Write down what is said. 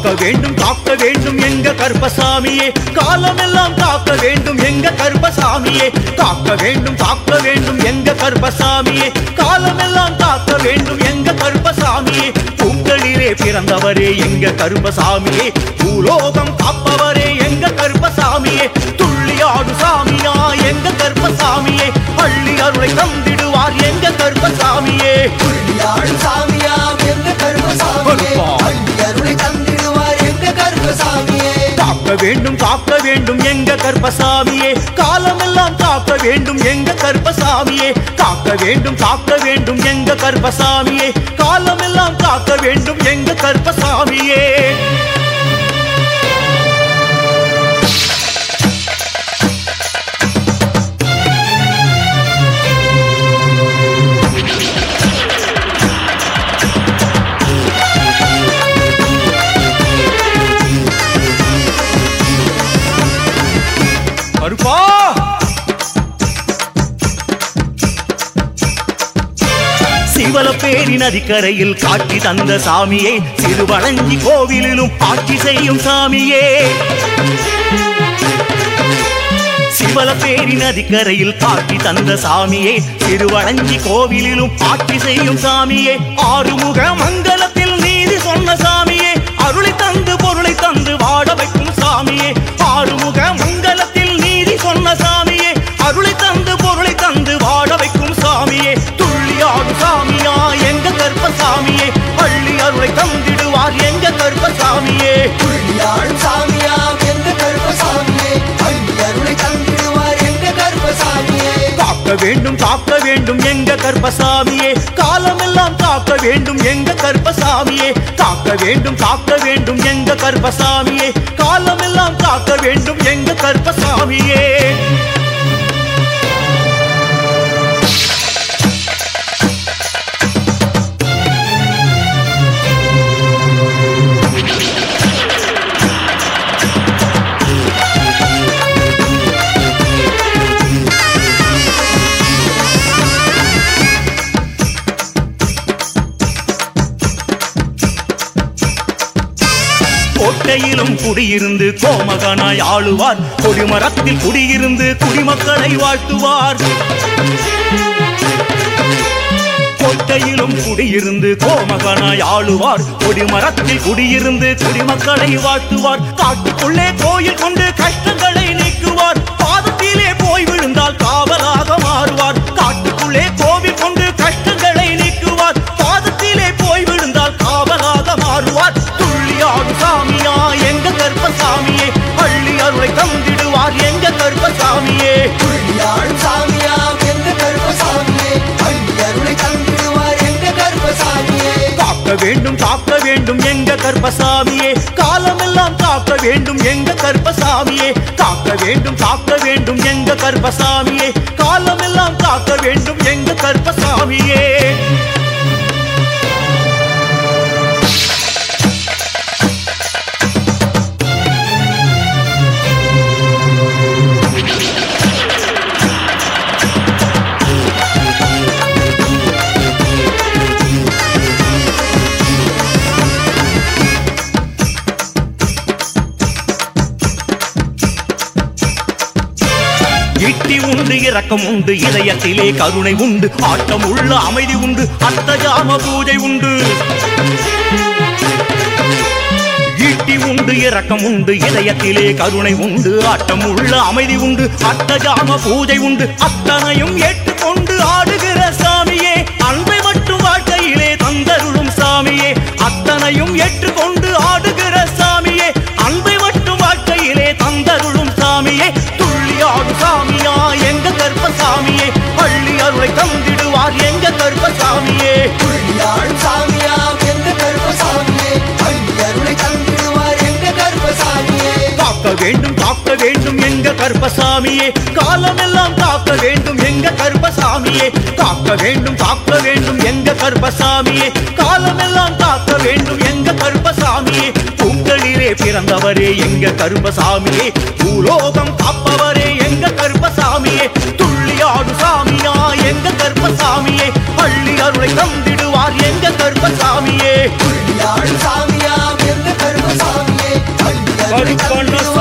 காக்க வேண்டும் காக்க வேண்டும் எங்க கருப்பசாமியே காலமெல்லாம் காக்க வேண்டும் எங்க கருப்பசாமியே காக்க வேண்டும் காக்க வேண்டும் எங்க கருப்பசாமியே காலமெல்லாம் காக்க வேண்டும் எங்க கருப்பசாமியே பூக்களிலே பிறந்தவரே எங்க கருப்பசாமியே பூலோகம் காப்பவரே எங்க கருப்பசாமியே துள்ளியாடு சாமியா எங்க கருப்பசாமியே பள்ளி அருளை தந்திடுவார் எங்க கருப்பசாமியே புள்ளியாடும் சாமியாம் எங்க கருப்பசாமியே கருப்பா. அள்ளி அருளை தந்திடுவார் எங்க கருப்பசாமியே காக்க வேண்டும் காக்க வேண்டும் எங்க கருப்பசாமியே காலமெல்லாம் காக்க வேண்டும் எங்க கருப்பசாமியே காக்க வேண்டும் காக்க வேண்டும் எங்க கருப்பசாமியே காலமெல்லாம் காக்க வேண்டும் எங்க கருப்பசாமியே கருப்பா சிவலப்பேரி நதிக்கரையில் காட்சி தந்த சாமியே சிறுவளஞ்சி கோவிலிலும் ஆட்சி செய்யும் சாமியே சிவலப்பேரி நதிக்கரையில் காட்சி தந்த சாமியே திருவளஞ்சி கோவிலிலும் ஆட்சி செய்யும் சாமியே ஆறுமுக மங்கலத்தில் நீதி சொன்ன சாமியே அருளை தந்து பொருளை தந்து வாழ வைக்கும் சாமியே ஆறுமுக மங்கலத்தில் நீதி சொன்ன சாமியே அருளை தந்து பொருளை தந்து வாழ வைக்கும் சாமியே துள்ளியாடு சாமியா எங்க கருப்பசாமியே பள்ளி அருளை தந்திடுவார் எங்க கருப்பசாமியே புள்ளியாடும் சாமியாம் எங்க கருப்பசாமியே அள்ளி அருளை தந்திடுவார் எங்க கருப்பசாமியே காக்க வேண்டும் காக்க வேண்டும் எங்க கர்ப்பசாமியே காலமெல்லாம் காக்க வேண்டும் எங்க கர்ப்பசாமியே காக்க வேண்டும் காக்க வேண்டும் எங்க கர்ப்பசாமியே காலமெல்லாம் காக்க வேண்டும் எங்க கர்ப்பசாமியே கோட்டையிலும் குடியிருந்து கோமகனாய் ஆளுவார் கொடிமரத்தில் குடியிருந்து குடிமக்களை வாழ்த்துவார் கோட்டையிலும் குடியிருந்து கோமகனாய் ஆளுவார் கொடிமரத்தில் குடியிருந்து குடிமக்களை வாழ்த்துவார் காட்டுக்குள்ளே கோயில் கொண்டு கஷ்டங்களை நீக்குவார் பாதத்திலே போய் விழுந்தால் காவலாக மாறுவார் காட்டுக்குள்ளே கோவில் கொண்டு கஷ்டங்களை நீக்குவார் பாதத்திலே போய் விழுந்தால் காவலாக மாறுவார் துள்ளியாடு சாமியா எங்க கருப்பசாமியே பள்ளி அருளை தந்திடுவார் எங்க கருப்பசாமியே புள்ளியாடும் சாமியாம் எங்க கருப்பசாமியே அள்ளி அருளை தந்திடுவார் எங்க கருப்பசாமியே காக்க வேண்டும் காக்க வேண்டும் எங்க கர்ப்பசாமியே காலமெல்லாம் காக்க வேண்டும் எங்க கர்ப்பசாமியே காக்க வேண்டும் காக்க வேண்டும் எங்க கர்ப்பசாமியே காலமெல்லாம் காக்க வேண்டும் எங்க கர்ப்பசாமியே இட்டி உண்டு இரக்கம் உண்டு இதயத்திலே கருணை உண்டு ஆட்டம் உள்ள அமைதி உண்டு அர்த்தஜாம பூஜை உண்டு ஈட்டி உண்டு இரக்கம் உண்டு இதயத்திலே கருணை உண்டு ஆட்டம் உள்ள அமைதி உண்டு அர்த்தஜாம பூஜை உண்டு அத்தனையும் ஏற்றுக்கொண்டு ஆடுகிற சாமியே அன்பை மட்டும் வாழ்க்கையிலே தந்தருளும் சாமியே அத்தனையும் ஏற்றுக்கொண்டு ஆடுகிற சாமியே அன்பை மட்டும் வாழ்க்கையிலே தந்தருளும் சாமியே துள்ளியாடு சாமியா எங்க கர்ப்பசாமியே பள்ளி அருளை தந்திடுவார் எங்க கர்ப்பசாமியே புள்ளியாடும் சாமியாம் எங்க கருப்பசாமியே அள்ளி அருளை தந்திடுவார் எங்க கருப்பசாமியே காக்க வேண்டும் காக்க வேண்டும் எங்க கர்ப்பசாமியே காலமெல்லாம் காக்க வேண்டும் எங்க கர்ப்பசாமியே காக்க வேண்டும் காக்க வேண்டும் எங்க கர்ப்பசாமியே காலமெல்லாம் காக்க வேண்டும் எங்க கர்ப்பசாமியே பூக்களிலே பிறந்தவரே எங்க கருப்பசாமியே பூலோகம் காப்பவரே எங்க கருப்பசாமியே துள்ளியாடு சாமியா எங்க கருப்பசாமியே பள்ளி அருளை தந்திடுவார் எங்க கருப்பசாமியே புள்ளியாடும் சாமியாம் எங்க கருப்பசாமி கருப்பண்ண